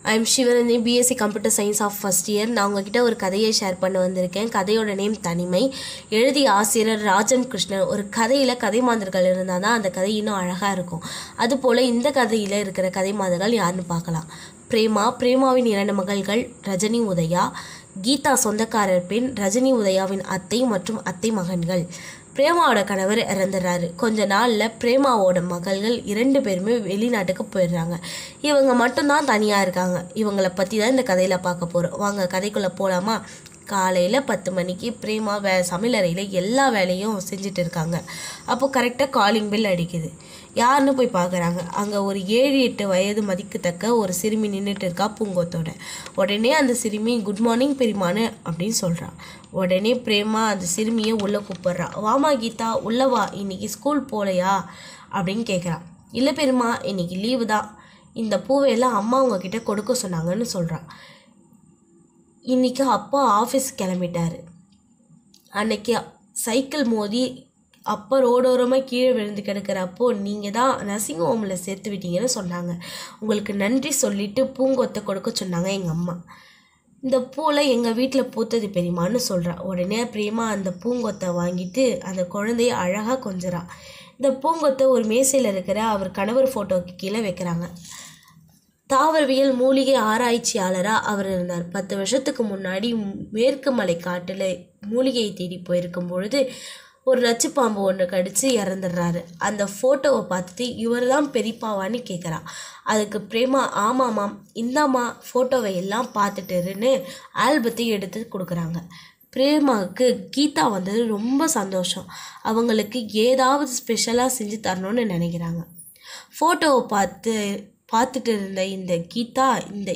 I'm Sivaranji BSc computer science of first year நான் உங்ககிட்ட ஒரு கதையை ஷேர் பண்ண வந்திருக்கேன் கதையோட நேம் தனிமை எழுதிய ஆசிரியர் ராஜம் கிருஷ்ணன் ஒரு கதையில் கதை மாந்தர்கள் இருந்தால் தான் அந்த கதை இன்னும் அழகாக இருக்கும் அதுபோல் இந்த கதையில் இருக்கிற கதை மாந்தர்கள் யாருன்னு பார்க்கலாம் பிரேமா பிரேமாவின் இரண்டு மகள்கள் ரஜினி உதயா கீதா சொந்தக்காரர் பெண் ரஜினி உதயாவின் அத்தை மற்றும் அத்தை மகன்கள் பிரேமாவோட கணவர் இறந்துடுறாரு கொஞ்ச நாளில் பிரேமாவோட மகள்கள் இரண்டு பேருமே வெளிநாட்டுக்கு போயிடுறாங்க இவங்க மட்டும்தான் தனியாக இருக்காங்க இவங்கள பற்றி தான் இந்த கதையில் பார்க்க போகிறோம் வாங்க கதைக்குள்ளே போகலாமா காலையில் பத்து மணிக்கு பிரேமா வே சமையலறையில் எல்லா வேலையும் செஞ்சுட்டு இருக்காங்க அப்போ கரெக்டாக காலிங் பில் அடிக்குது யாருன்னு போய் பார்க்குறாங்க அங்கே ஒரு ஏழு எட்டு வயது மதிக்கத்தக்க ஒரு சிறுமி நின்றுட்டு இருக்கா பூங்கோத்தோட உடனே அந்த சிறுமி குட் மார்னிங் பெரியமானு அப்படின்னு சொல்கிறான் உடனே பிரேமா அந்த சிறுமியை உள்ளே கூப்பிட்றா வாமா கீதா உள்ள வா இன்னைக்கு ஸ்கூல் போகலையா அப்படின்னு கேட்குறான் இல்லை பெரியமா இன்னைக்கு லீவு தான் இந்த பூவையெல்லாம் அம்மா உங்ககிட்ட கொடுக்க சொன்னாங்கன்னு சொல்கிறான் இன்னைக்கு அப்பா ஆஃபீஸ் கிளம்பிட்டாரு அன்னைக்கு சைக்கிள் மோதி அப்போ ரோடோரமாக கீழே விழுந்து கிடக்கிறப்போ நீங்கள் தான் நர்சிங் ஹோமில் சேர்த்து விட்டீங்கன்னு சொன்னாங்க உங்களுக்கு நன்றி சொல்லிட்டு பூங்கொத்தை கொடுக்க சொன்னாங்க எங்கள் அம்மா இந்த பூவில் எங்கள் வீட்டில் பூத்தது பெரியமான்னு சொல்கிறா உடனே பிரேமா அந்த பூங்கொத்தை வாங்கிட்டு அந்த குழந்தைய அழகாக கொஞ்சறா இந்த பூங்கொத்தை ஒரு மேசையில் இருக்கிற அவர் கணவர் ஃபோட்டோக்கு கீழே வைக்கிறாங்க தாவரவியல் மூலிகை ஆராய்ச்சியாளராக அவர் இருந்தார் பத்து வருஷத்துக்கு முன்னாடி மேற்கு மலை காட்டில் மூலிகையை தேடி போயிருக்கும் பொழுது ஒரு நச்சுப்பாம்பு ஒன்று கடித்து இறந்துடுறாரு அந்த ஃபோட்டோவை பார்த்துட்டு இவர் தான் பெரியப்பாவான்னு கேட்குறா அதுக்கு பிரேமா ஆமாமாம் இந்தாம்மா ஃபோட்டோவை எல்லாம் பார்த்துட்டுருன்னு ஆல்பத்தை எடுத்து கொடுக்குறாங்க பிரேமாவுக்கு கீதா வந்தது ரொம்ப சந்தோஷம் அவங்களுக்கு ஏதாவது ஸ்பெஷலாக செஞ்சு தரணும்னு நினைக்கிறாங்க ஃபோட்டோவை பார்த்து பார்த்துட்டு இருந்த இந்த கீதா இந்த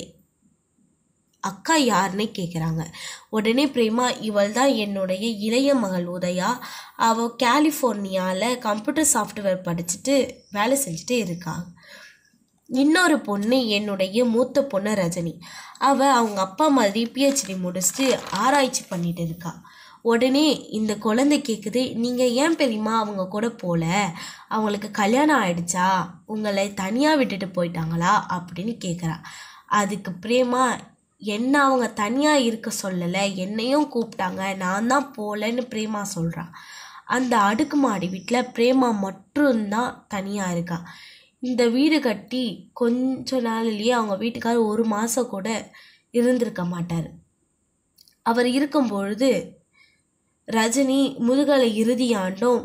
அக்கா யாருன்னு கேட்குறாங்க உடனே பிரேமா இவள் தான் என்னுடைய இளைய மகள் உதயா அவள் கலிஃபோர்னியாவில் கம்ப்யூட்டர் சாஃப்ட்வேர் படிச்சுட்டு வேலை செஞ்சுட்டு இருக்கா இன்னொரு பொண்ணு என்னுடைய மூத்த பொண்ணு ரஜினி அவள் அவங்க அப்பா மாதிரி பிஹெச்டி முடிச்சுட்டு ஆராய்ச்சி பண்ணிட்டு இருக்கா உடனே இந்த குழந்தை கேட்குது நீங்கள் ஏன் பெரியமா அவங்க கூட போகல அவங்களுக்கு கல்யாணம் ஆயிடுச்சா உங்களை தனியாக விட்டுட்டு போயிட்டாங்களா அப்படின்னு கேட்குறா அதுக்கு பிரேமா என்ன அவங்க தனியாக இருக்க சொல்லலை என்னையும் கூப்பிட்டாங்க நான் தான் போகலன்னு பிரேமா சொல்கிறா அந்த அடுக்குமாடி வீட்டில் பிரேமா மட்டும்தான் தனியாக இருக்கா இந்த வீடு கட்டி கொஞ்ச நாள்லேயே அவங்க வீட்டுக்காரர் ஒரு மாதம் கூட இருந்திருக்க மாட்டார் அவர் இருக்கும் பொழுது ரஜினி முதுகலை இறுதி ஆண்டும்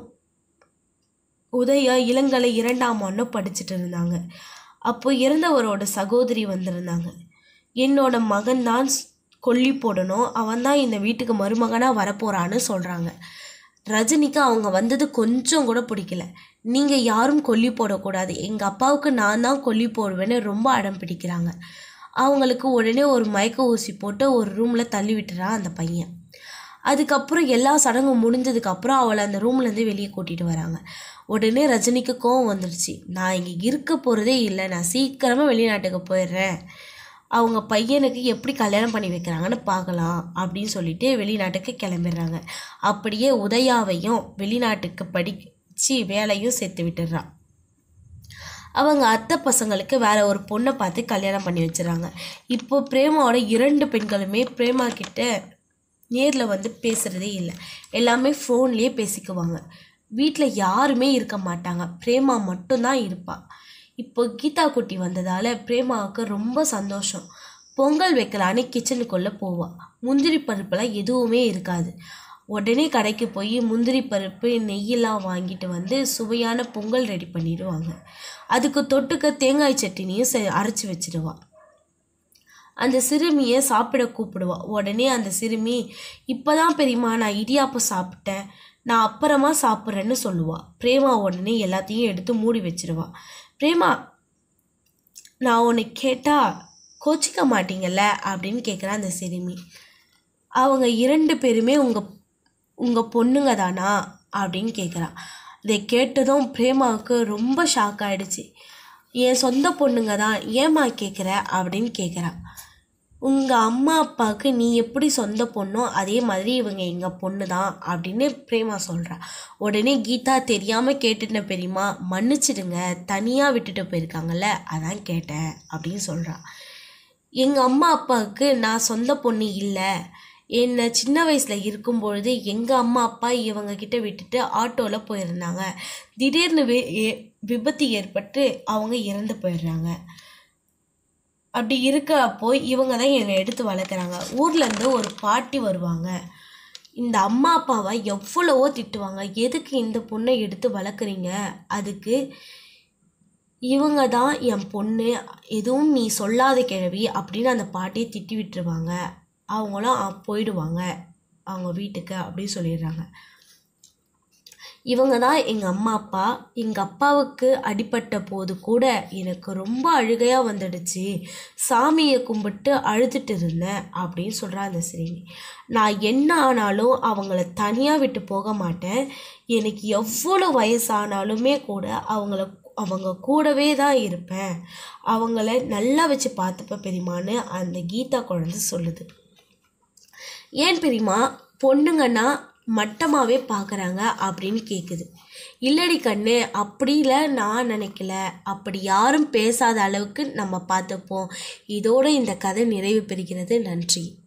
உதயா இளங்கலை இரண்டாம் ஆண்டும் படிச்சுட்டு இருந்தாங்க அப்போ இறந்தவரோட சகோதரி வந்திருந்தாங்க என்னோட மகன் தான் கொல்லி போடணும் அவன் தான் இந்த வீட்டுக்கு மருமகனாக வரப்போகிறான்னு சொல்கிறாங்க ரஜினிக்கு அவங்க வந்தது கொஞ்சம் கூட பிடிக்கல நீங்கள் யாரும் கொல்லி போடக்கூடாது எங்கள் அப்பாவுக்கு நான் தான் கொல்லி போடுவேன்னு ரொம்ப அடம் பிடிக்கிறாங்க அவங்களுக்கு உடனே ஒரு மயக்க ஊசி போட்டு ஒரு ரூமில் தள்ளி விட்டுறான் அந்த பையன் அதுக்கப்புறம் எல்லா சடங்கும் முடிஞ்சதுக்கப்புறம் அவளை அந்த ரூம்லேருந்து வெளியே கூட்டிகிட்டு வராங்க உடனே ரஜினிக்கு கோவம் வந்துடுச்சு நான் இங்கே இருக்க போகிறதே இல்லை நான் சீக்கிரமாக வெளிநாட்டுக்கு போயிடுறேன் அவங்க பையனுக்கு எப்படி கல்யாணம் பண்ணி வைக்கிறாங்கன்னு பார்க்கலாம் அப்படின்னு சொல்லிட்டு வெளிநாட்டுக்கு கிளம்பிடுறாங்க அப்படியே உதயாவையும் வெளிநாட்டுக்கு படித்து வேலையும் சேர்த்து விட்டுடுறான் அவங்க அத்தை பசங்களுக்கு வேற ஒரு பொண்ணை பார்த்து கல்யாணம் பண்ணி வச்சிடறாங்க இப்போ பிரேமாவோட இரண்டு பெண்களுமே பிரேமா கிட்ட நேரில் வந்து பேசுகிறதே இல்லை எல்லாமே ஃபோன்லேயே பேசிக்குவாங்க வீட்டில் யாருமே இருக்க மாட்டாங்க பிரேமா மட்டும்தான் இருப்பாள் இப்போ கீதா குட்டி வந்ததால் பிரேமாவுக்கு ரொம்ப சந்தோஷம் பொங்கல் வைக்கலான்னு கிச்சனுக்குள்ளே போவாள் முந்திரி பருப்பெல்லாம் எதுவுமே இருக்காது உடனே கடைக்கு போய் முந்திரி பருப்பு நெய்யெல்லாம் வாங்கிட்டு வந்து சுவையான பொங்கல் ரெடி பண்ணிடுவாங்க அதுக்கு தொட்டுக்க தேங்காய் சட்னியும் செ அரைச்சி வச்சிடுவாள் அந்த சிறுமியை சாப்பிட கூப்பிடுவா உடனே அந்த சிறுமி இப்போதான் பெரியம்மா நான் இடியாப்பம் சாப்பிட்டேன் நான் அப்புறமா சாப்பிட்றேன்னு சொல்லுவா பிரேமா உடனே எல்லாத்தையும் எடுத்து மூடி வச்சிருவா பிரேமா நான் உன்னை கேட்டால் கோச்சிக்க மாட்டீங்கல்ல அப்படின்னு கேட்குறா அந்த சிறுமி அவங்க இரண்டு பேருமே உங்கள் உங்கள் பொண்ணுங்க தானா அப்படின்னு கேட்குறா இதை கேட்டதும் பிரேமாவுக்கு ரொம்ப ஷாக் ஆயிடுச்சு என் சொந்த பொண்ணுங்க தான் ஏமா கேட்குற அப்படின்னு கேட்குறா உங்கள் அம்மா அப்பாவுக்கு நீ எப்படி சொந்த பொண்ணோ அதே மாதிரி இவங்க எங்கள் பொண்ணு தான் அப்படின்னு பிரேமா சொல்கிறா உடனே கீதா தெரியாமல் கேட்டுட்ட பெரியமா மன்னிச்சிடுங்க தனியாக விட்டுட்டு போயிருக்காங்கல்ல அதான் கேட்டேன் அப்படின்னு சொல்கிறா எங்கள் அம்மா அப்பாவுக்கு நான் சொந்த பொண்ணு இல்லை என்னை சின்ன வயசில் இருக்கும்பொழுது எங்கள் அம்மா அப்பா இவங்க கிட்ட விட்டுட்டு ஆட்டோவில் போயிருந்தாங்க திடீர்னு வி ஏ- விபத்து ஏற்பட்டு அவங்க இறந்து போயிடுறாங்க அப்படி இருக்கிறப்போ இவங்க தான் என்னை எடுத்து வளர்க்குறாங்க ஊர்லேருந்து ஒரு பாட்டி வருவாங்க இந்த அம்மா அப்பாவை எவ்வளவோ திட்டுவாங்க எதுக்கு இந்த பொண்ணை எடுத்து வளர்க்குறீங்க அதுக்கு இவங்க தான் என் பொண்ணு எதுவும் நீ சொல்லாத கிழவி அப்படின்னு அந்த பாட்டியை திட்டி விட்டுருவாங்க அவங்களும் அ- போயிடுவாங்க அவங்க வீட்டுக்கு அப்படின்னு சொல்லிடுறாங்க இவங்க தான் எங்கள் அம்மா அப்பா எங்கள் அப்பாவுக்கு அடிபட்ட போது கூட எனக்கு ரொம்ப அழுகையாக வந்துடுச்சு சாமியை கும்பிட்டு அழுதுட்டு இருந்தேன் அப்படின்னு சொல்கிறா அந்த சிறுமி நான் என்ன ஆனாலும் அவங்கள தனியாக விட்டு போக மாட்டேன் எனக்கு எவ்வளோ வயசானாலுமே கூட அவங்கள அவங்க கூடவே தான் இருப்பேன் அவங்கள நல்லா வச்சு பார்த்துப்பேன் பெரியமான்னு அந்த கீதா குழந்தை சொல்லுது ஏன் பெரியமா பொண்ணுங்கன்னா மட்டமாகவே பார்க்குறாங்க அப்படின்னு கேட்குது இல்லடி கண்ணு அப்படில நான் நினைக்கல அப்படி யாரும் பேசாத அளவுக்கு நம்ம பார்த்துப்போம் இதோட இந்த கதை நிறைவு பெறுகிறது நன்றி